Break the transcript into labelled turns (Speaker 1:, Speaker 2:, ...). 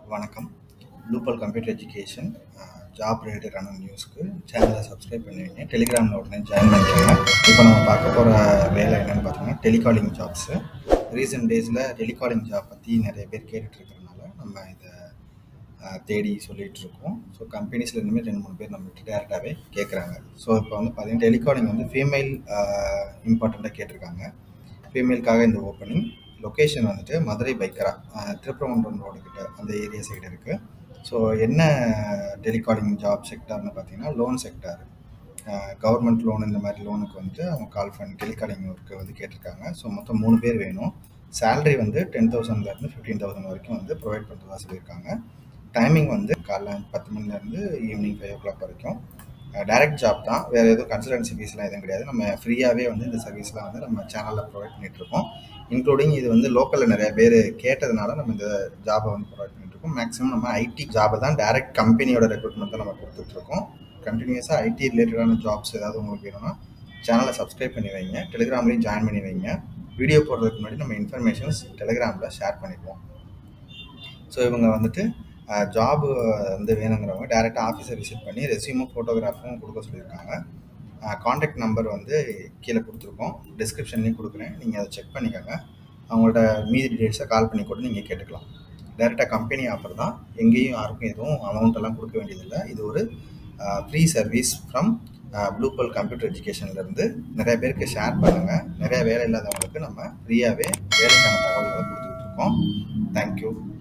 Speaker 1: வணக்கம் ப்ளூபல் computer education job ரிலேட்டடான நியூஸ்க்கு சேனலை சப்ஸ்கிரைப் பண்ணுவீங்க டெலிகிராமில் உடனே ஜாயின் பண்ணிக்கோங்க இப்போ நம்ம பார்க்க போகிற வேலை என்னென்னு பார்த்தீங்கன்னா டெலிகாலிங் ஜாப்ஸு ரீசெண்ட் டேஸில் டெலிகாலிங் ஜாப் பற்றி நிறைய பேர் கேட்டுட்டு இருக்கிறனால நம்ம இதை அஹ், தேடி சொல்லிட்டு இருக்கோம் ஸோ கம்பெனிஸில் இருந்துமே ரெண்டு மூணு பேர் நம்மகிட்ட டேரெக்டாகவே கேட்குறாங்க ஸோ இப்போ வந்து பார்த்தீங்கன்னா டெலிகாலிங் வந்து ஃபீமேல் இம்பார்ட்டண்ட்டாக கேட்டிருக்காங்க ஃபீமேலுக்காக இந்த ஓப்பனிங் லொக்கேஷன் வந்துட்டு மதுரை பைக்கரா அஹ், திருப்பரங்குன்றம் ரோடு கிட்ட அந்த ஏரியா சைடு இருக்குது ஸோ என்ன டெலிகாலிங் ஜாப் செக்டார்னு பார்த்தீங்கன்னா லோன் செக்டார் கவர்மெண்ட் லோன் இந்த மாதிரி லோனுக்கு வந்துட்டு அவங்க கால் பண்ணி டெலிகாலிங் ஒர்க்கு வந்து கேட்டிருக்காங்க ஸோ மொத்தம் மூணு பேர் வேணும் சேலரி வந்து டென் தௌசண்ட்லேருந்து ஃபிஃப்டீன் தௌசண்ட் வரைக்கும் வந்து ப்ரொவைட் பண்ணுறதா சொல்லியிருக்காங்க டைமிங் வந்து காலைல பத்து மணிலேருந்து ஈவினிங் ஃபைவ் ஓ கிளாக் வரைக்கும் டைரக்ட் ஜாப் தான் வேறு எதுவும் கன்சல்டன்சி ஃபீஸ்லாம் எதுவும் கிடையாது நம்ம ஃப்ரீயாகவே வந்து இந்த சர்வீஸ்லாம் வந்து நம்ம சேனலில் ப்ரொவைட் பண்ணிகிட்ருக்கோம் இன்க்ளூடிங் இது வந்து லோக்கலில் நிறைய பேர் கேட்டதுனால நம்ம இந்த ஜாபை வந்து ப்ரொவைட் பண்ணிட்டுருக்கோம் மேக்ஸிமம் நம்ம ஐடி ஜாபை தான் டைரக்ட் கம்பெனியோட ரெக்ரூட்மெண்ட் தான் நம்ம கொடுத்துட்ருக்கோம் கண்டினியூஸாக ஐடி ரிலேட்டடான ஜாப்ஸ் ஏதாவது உங்களுக்கு வேணும்னா சேனலை சப்ஸ்கிரைப் பண்ணி வைங்க டெலிகிராம்லேயும் ஜாயின் பண்ணி வைங்க வீடியோ போடுறதுக்கு முன்னாடி நம்ம இன்ஃபர்மேஷன்ஸ் டெலிகிராமில் ஷேர் பண்ணிடுவோம் ஸோ இவங்க வந்துட்டு ஜாப் வந்து வேணுங்கிறவங்க டேரெக்டாக ஆஃபீஸை விசிட் பண்ணி ரெசியூமும் ஃபோட்டோகிராஃபும் கொடுக்க சொல்லியிருக்காங்க காண்டாக்ட் நம்பர் வந்து கீழே கொடுத்துருக்கோம் டிஸ்கிரிப்ஷன்லேயும் கொடுக்குறேன் நீங்கள் அதை செக் பண்ணிக்கோங்க அவங்கள்ட்ட மீதி டீட்டெயில்ஸை கால் பண்ணி கூட நீங்கள் கேட்டுக்கலாம் டேரெக்டாக கம்பெனி ஆஃபர் தான் எங்கேயும் யாருக்கும் எதுவும் அமௌண்ட் எல்லாம் கொடுக்க வேண்டியதில்லை இது ஒரு free service from Bluebell computer எஜுகேஷன்லேருந்து நிறைய பேருக்கு ஷேர் பண்ணுங்கள் நிறைய வேலை இல்லாதவங்களுக்கு நம்ம ஃப்ரீயாகவே வேலைக்கான தகவல்களை கொடுத்துக்கிட்டு இருக்கோம் தேங்க்யூ